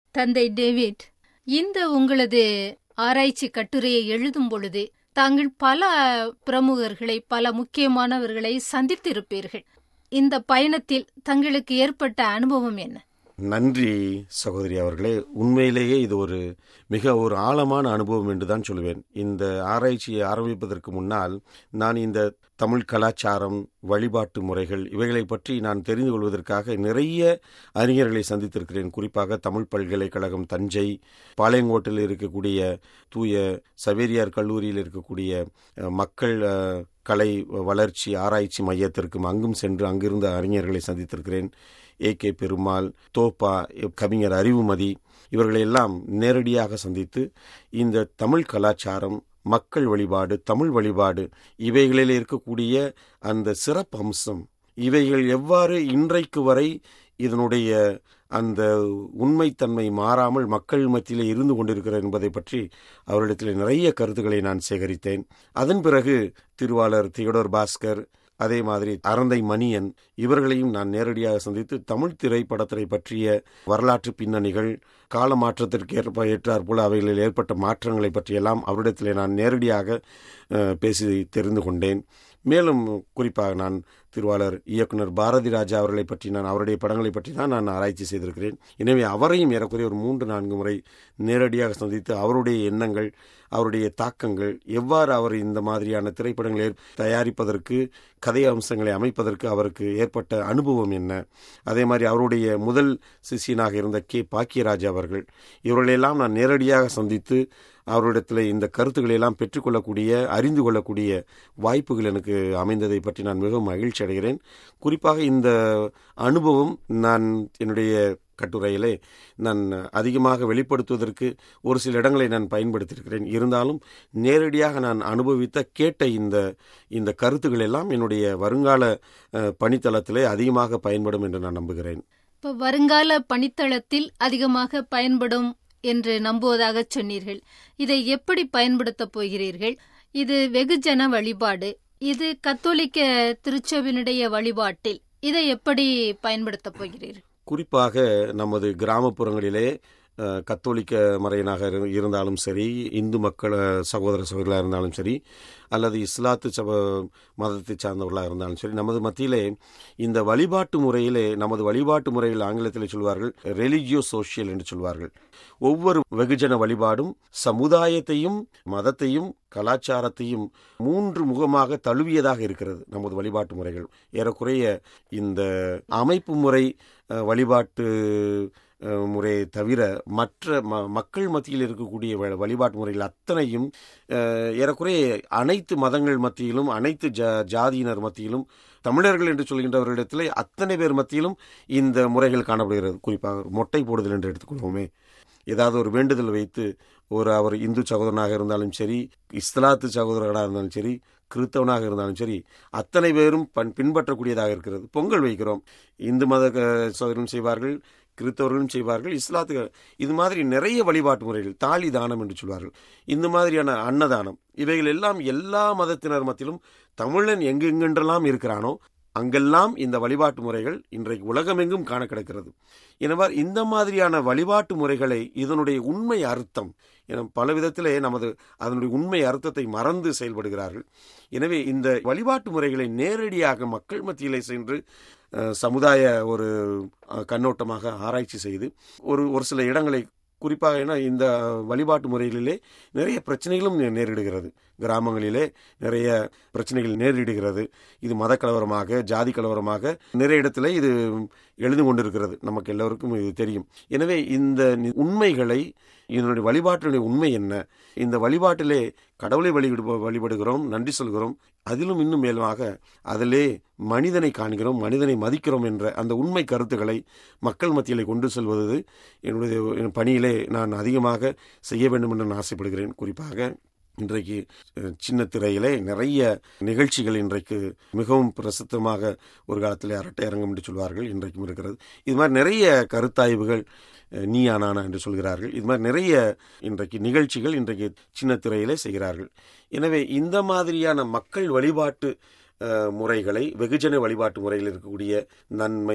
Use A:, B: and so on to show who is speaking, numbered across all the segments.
A: தந்தை டேவிட் இந்த உங்களது ஆராய்ச்சி கட்டுரையை எழுதும் பொழுது தாங்கள் பல பிரமுகர்களை பல முக்கியமானவர்களை சந்தித்திருப்பீர்கள் இந்த பயணத்தில் தங்களுக்கு ஏற்பட்ட அனுபவம் என்ன
B: நன்றி சகோதரி அவர்களே உண்மையிலேயே இது ஒரு மிக ஒரு ஆழமான அனுபவம் என்று தான் சொல்லுவேன் இந்த ஆராய்ச்சியை ஆரம்பிப்பதற்கு முன்னால் நான் இந்த தமிழ் கலாச்சாரம் வழிபாட்டு முறைகள் இவைகளை பற்றி நான் தெரிந்து கொள்வதற்காக நிறைய அறிஞர்களை சந்தித்திருக்கிறேன் குறிப்பாக தமிழ் பல்கலைக்கழகம் தஞ்சை பாளையங்கோட்டில் இருக்கக்கூடிய தூய சவேரியார் கல்லூரியில் இருக்கக்கூடிய அஹ், மக்கள் அஹ், கலை வளர்ச்சி ஆராய்ச்சி மையத்திற்கும் அங்கும் சென்று அங்கிருந்த அறிஞர்களை சந்தித்திருக்கிறேன் ஏ கே பெருமாள் தோப்பா கவிஞர் அறிவுமதி இவர்களை எல்லாம் நேரடியாக சந்தித்து இந்த தமிழ் கலாச்சாரம் மக்கள் வழிபாடு தமிழ் வழிபாடு இவைகளில் இருக்கக்கூடிய அந்த சிறப்பு அம்சம் இவைகள் எவ்வாறு இன்றைக்கு வரை இதனுடைய அந்த உண்மைத்தன்மை மாறாமல் மக்கள் மத்தியிலே இருந்து கொண்டிருக்கிறது என்பதை பற்றி அவரிடத்தில் நிறைய கருத்துக்களை நான் சேகரித்தேன் அதன் பிறகு திருவாளர் தியோடர் பாஸ்கர் அதே மாதிரி அறந்தை மணியன் இவர்களையும் நான் நேரடியாக சந்தித்து தமிழ் திரைப்படத்தை பற்றிய வரலாற்று பின்னணிகள் கால மாற்றத்திற்கு ஏற்ப ஏற்றாற் போல அவைகளில் ஏற்பட்ட மாற்றங்களை பற்றியெல்லாம் அவரிடத்திலே நான் நேரடியாக அஹ், பேசி தெரிந்து கொண்டேன் மேலும் குறிப்பாக நான் திருவாளர் இயக்குனர் பாரதி ராஜா அவர்களை பற்றி நான் அவருடைய படங்களை பற்றி தான் நான் ஆராய்ச்சி செய்திருக்கிறேன் எனவே அவரையும் ஏறக்குறைய ஒரு மூன்று நான்கு முறை நேரடியாக சந்தித்து அவருடைய எண்ணங்கள் அவருடைய தாக்கங்கள் எவ்வாறு அவர் இந்த மாதிரியான திரைப்படங்களை ஏற்- தயாரிப்பதற்கு கதை அம்சங்களை அமைப்பதற்கு அவருக்கு ஏற்பட்ட அனுபவம் என்ன அதே மாதிரி அவருடைய முதல் சிஷியனாக இருந்த கே பாக்கியராஜ் அவர்கள் இவர்களையெல்லாம் நான் நேரடியாக சந்தித்து அவரிடத்தில் இந்த கருத்துக்களை எல்லாம் பெற்றுக்கொள்ளக்கூடிய அறிந்து கொள்ளக்கூடிய வாய்ப்புகள் எனக்கு அமைந்ததை பற்றி நான் மிகவும் மகிழ்ச்சி அடைகிறேன் குறிப்பாக இந்த அனுபவம் நான் என்னுடைய கட்டுரையிலே நான் அதிகமாக வெளிப்படுத்துவதற்கு ஒரு சில இடங்களை நான் பயன்படுத்தியிருக்கிறேன் இருந்தாலும் நேரடியாக நான் அனுபவித்த கேட்ட இந்த இந்த கருத்துக்கள் எல்லாம் என்னுடைய வருங்கால அஹ், பணித்தளத்திலே அதிகமாக பயன்படும் என்று நான் நம்புகிறேன்
A: இப்ப வருங்கால பணித்தளத்தில் அதிகமாக பயன்படும் என்று நம்புவதாக சொன்னீர்கள் இதை எப்படி பயன்படுத்தப் போகிறீர்கள் இது வெகுஜன வழிபாடு இது கத்தோலிக்க திருச்சபையினுடைய வழிபாட்டில் இதை எப்படி பயன்படுத்தப் போகிறீர்கள்
B: குறிப்பாக நமது கிராமப்புறங்களிலே அஹ், கத்தோலிக்க மறையனாக இரு- இருந்தாலும் சரி இந்து மக்கள் அஹ், சகோதர சகோதரர்களாக இருந்தாலும் சரி அல்லது இஸ்லாத்து சப மதத்தை சார்ந்தவர்களாக இருந்தாலும் சரி நமது மத்தியிலே இந்த வழிபாட்டு முறையிலே நமது வழிபாட்டு முறையில் ஆங்கிலத்தில் சொல்வார்கள் ரெலிஜியோ சோஷியல் என்று சொல்வார்கள் ஒவ்வொரு வெகுஜன வழிபாடும் சமுதாயத்தையும் மதத்தையும் கலாச்சாரத்தையும் மூன்று முகமாக தழுவியதாக இருக்கிறது நமது வழிபாட்டு முறைகள் ஏறக்குறைய இந்த அமைப்பு முறை அஹ், வழிபாட்டு அஹ், முறையை தவிர மற்ற ம- மக்கள் மத்தியில் இருக்கக்கூடிய வ- வழிபாட்டு முறைகள் அத்தனையும் அஹ், ஏறக்குறைய அனைத்து மதங்கள் மத்தியிலும் அனைத்து ஜா ஜாதியினர் மத்தியிலும் தமிழர்கள் என்று சொல்கின்றவர்களிடத்திலே அத்தனை பேர் மத்தியிலும் இந்த முறைகள் காணப்படுகிறது குறிப்பாக மொட்டை போடுதல் என்று எடுத்துக்கொள்வோமே ஏதாவது ஒரு வேண்டுதல் வைத்து ஒரு அவர் இந்து சகோதரனாக இருந்தாலும் சரி இஸ்லாத்து சகோதரர்களாக இருந்தாலும் சரி கிறிஸ்தவனாக இருந்தாலும் சரி அத்தனை பேரும் பன் பின்பற்றக்கூடியதாக இருக்கிறது பொங்கல் வைக்கிறோம் இந்து மத க- சகோதரரும் செய்வார்கள் கிறிஸ்தவர்களும் செய்வார்கள் இஸ்லாத்துக்கு இது மாதிரி நிறைய வழிபாட்டு முறைகள் தாலி தானம் என்று சொல்வார்கள் இந்த மாதிரியான அன்னதானம் இவைகள் எல்லாம் எல்லா மதத்தினர் மத்தியிலும் தமிழன் எங்கெங்கென்றெல்லாம் இருக்கிறானோ அங்கெல்லாம் இந்த வழிபாட்டு முறைகள் இன்றைக்கு உலகமெங்கும் காண கிடக்கிறது எனவே இந்த மாதிரியான வழிபாட்டு முறைகளை இதனுடைய உண்மை அர்த்தம் என பல விதத்திலே நமது அதனுடைய உண்மை அர்த்தத்தை மறந்து செயல்படுகிறார்கள் எனவே இந்த வழிபாட்டு முறைகளை நேரடியாக மக்கள் மத்தியிலே சென்று அஹ், சமுதாய ஒரு அஹ், கண்ணோட்டமாக ஆராய்ச்சி செய்து ஒரு ஒரு சில இடங்களை குறிப்பாக ஏன்னா இந்த வழிபாட்டு முறைகளிலே நிறைய பிரச்சனைகளும் நே- நேரிடுகிறது கிராமங்களிலே நிறைய பிரச்சனைகள் நேரிடுகிறது இது மத கலவரமாக ஜாதி கலவரமாக நிறைய இடத்துல இது எழுந்து கொண்டிருக்கிறது நமக்கு எல்லோருக்கும் இது தெரியும் எனவே இந்த நி- உண்மைகளை இதனுடைய வழிபாட்டினுடைய உண்மை என்ன இந்த வழிபாட்டிலே கடவுளை வழிபடு வழிபடுகிறோம் நன்றி சொல்கிறோம் அதிலும் இன்னும் மேலுமாக அதிலே மனிதனை காண்கிறோம் மனிதனை மதிக்கிறோம் என்ற அந்த உண்மை கருத்துக்களை மக்கள் மத்தியிலே கொண்டு செல்வது என்னுடைய என் பணியிலே நான் அதிகமாக செய்ய வேண்டும் என்று நான் ஆசைப்படுகிறேன் குறிப்பாக இன்றைக்கு அஹ், சின்ன திரையிலே நிறைய நிகழ்ச்சிகள் இன்றைக்கு மிகவும் பிரசித்தமாக ஒரு காலத்தில் அரட்டை அரங்கம் என்று சொல்வார்கள் இன்றைக்கும் இருக்கிறது இது மாதிரி நிறைய கருத்தாய்வுகள் அஹ், நீயா நானா என்று சொல்கிறார்கள் இது மாதிரி நிறைய இன்றைக்கு நிகழ்ச்சிகள் இன்றைக்கு சின்ன திரையிலே செய்கிறார்கள் எனவே இந்த மாதிரியான மக்கள் வழிபாட்டு அஹ், முறைகளை வெகுஜன வழிபாட்டு முறையில் இருக்கக்கூடிய நன்மை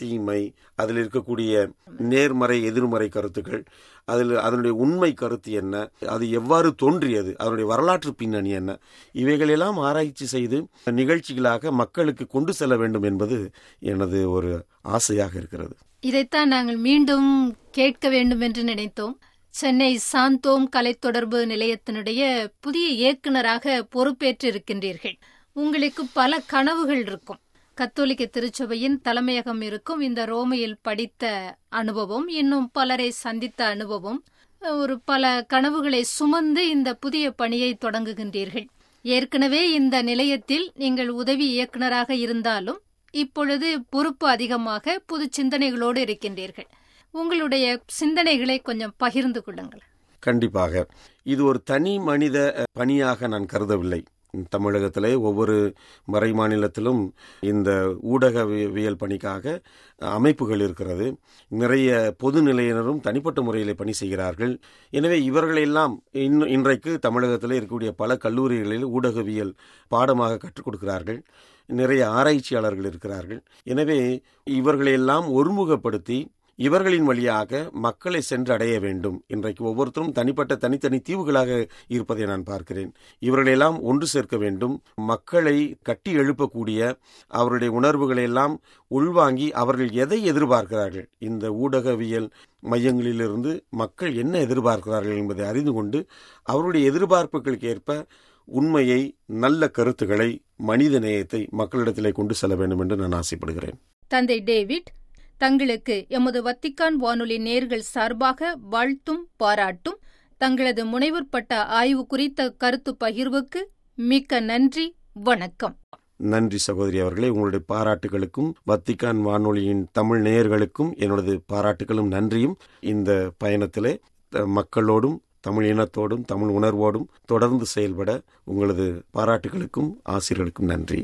B: தீமை அதில் இருக்கக்கூடிய நேர்மறை எதிர்மறை கருத்துக்கள் அதில் அதனுடைய உண்மை கருத்து என்ன அது எவ்வாறு தோன்றியது அதனுடைய வரலாற்று பின்னணி என்ன இவைகளெல்லாம் ஆராய்ச்சி செய்து நிகழ்ச்சிகளாக மக்களுக்கு கொண்டு செல்ல வேண்டும் என்பது எனது ஒரு ஆசையாக இருக்கிறது
A: இதைத்தான் நாங்கள் மீண்டும் கேட்க வேண்டும் என்று நினைத்தோம் சென்னை சாந்தோம் கலைத்தொடர்பு நிலையத்தினுடைய புதிய இயக்குனராக பொறுப்பேற்று இருக்கின்றீர்கள் உங்களுக்கு பல கனவுகள் இருக்கும் கத்தோலிக்க திருச்சபையின் தலைமையகம் இருக்கும் இந்த ரோமையில் படித்த அனுபவம் இன்னும் பலரை சந்தித்த அனுபவம் ஒரு பல கனவுகளை சுமந்து இந்த புதிய பணியை தொடங்குகின்றீர்கள் ஏற்கனவே இந்த நிலையத்தில் நீங்கள் உதவி இயக்குனராக இருந்தாலும் இப்பொழுது பொறுப்பு அதிகமாக புது சிந்தனைகளோடு இருக்கின்றீர்கள் உங்களுடைய சிந்தனைகளை கொஞ்சம் பகிர்ந்து கொள்ளுங்கள்
B: கண்டிப்பாக இது ஒரு தனி மனித பணியாக நான் கருதவில்லை தமிழகத்திலே ஒவ்வொரு மறை மாநிலத்திலும் இந்த ஊடகவியல் பணிக்காக அமைப்புகள் இருக்கிறது நிறைய பொது நிலையினரும் தனிப்பட்ட முறையில் பணி செய்கிறார்கள் எனவே இவர்களெல்லாம் இன்றைக்கு தமிழகத்தில் இருக்கக்கூடிய பல கல்லூரிகளில் ஊடகவியல் பாடமாக கற்றுக் கொடுக்கிறார்கள் நிறைய ஆராய்ச்சியாளர்கள் இருக்கிறார்கள் எனவே இவர்களையெல்லாம் ஒருமுகப்படுத்தி இவர்களின் வழியாக மக்களை சென்றடைய வேண்டும் இன்றைக்கு ஒவ்வொருத்தரும் தனிப்பட்ட தனித்தனி தீவுகளாக இருப்பதை நான் பார்க்கிறேன் இவர்களெல்லாம் ஒன்று சேர்க்க வேண்டும் மக்களை கட்டி எழுப்பக்கூடிய அவருடைய உணர்வுகளை எல்லாம் உள்வாங்கி அவர்கள் எதை எதிர்பார்க்கிறார்கள் இந்த ஊடகவியல் மையங்களிலிருந்து மக்கள் என்ன எதிர்பார்க்கிறார்கள் என்பதை அறிந்து கொண்டு அவருடைய எதிர்பார்ப்புகளுக்கு ஏற்ப உண்மையை நல்ல கருத்துக்களை மனித நேயத்தை மக்களிடத்திலே கொண்டு செல்ல வேண்டும் என்று நான் ஆசைப்படுகிறேன்
A: தந்தை டேவிட் தங்களுக்கு எமது வத்திக்கான் வானொலி நேர்கள் சார்பாக வாழ்த்தும் பாராட்டும் தங்களது முனைவர் பட்ட ஆய்வு குறித்த கருத்து பகிர்வுக்கு மிக்க நன்றி வணக்கம்
B: நன்றி சகோதரி அவர்களே உங்களுடைய பாராட்டுகளுக்கும் வத்திக்கான் வானொலியின் தமிழ் நேயர்களுக்கும் என்னோடது பாராட்டுகளும் நன்றியும் இந்த பயணத்திலே மக்களோடும் தமிழ் இனத்தோடும் தமிழ் உணர்வோடும் தொடர்ந்து செயல்பட உங்களது பாராட்டுகளுக்கும் ஆசிரியர்களுக்கும் நன்றி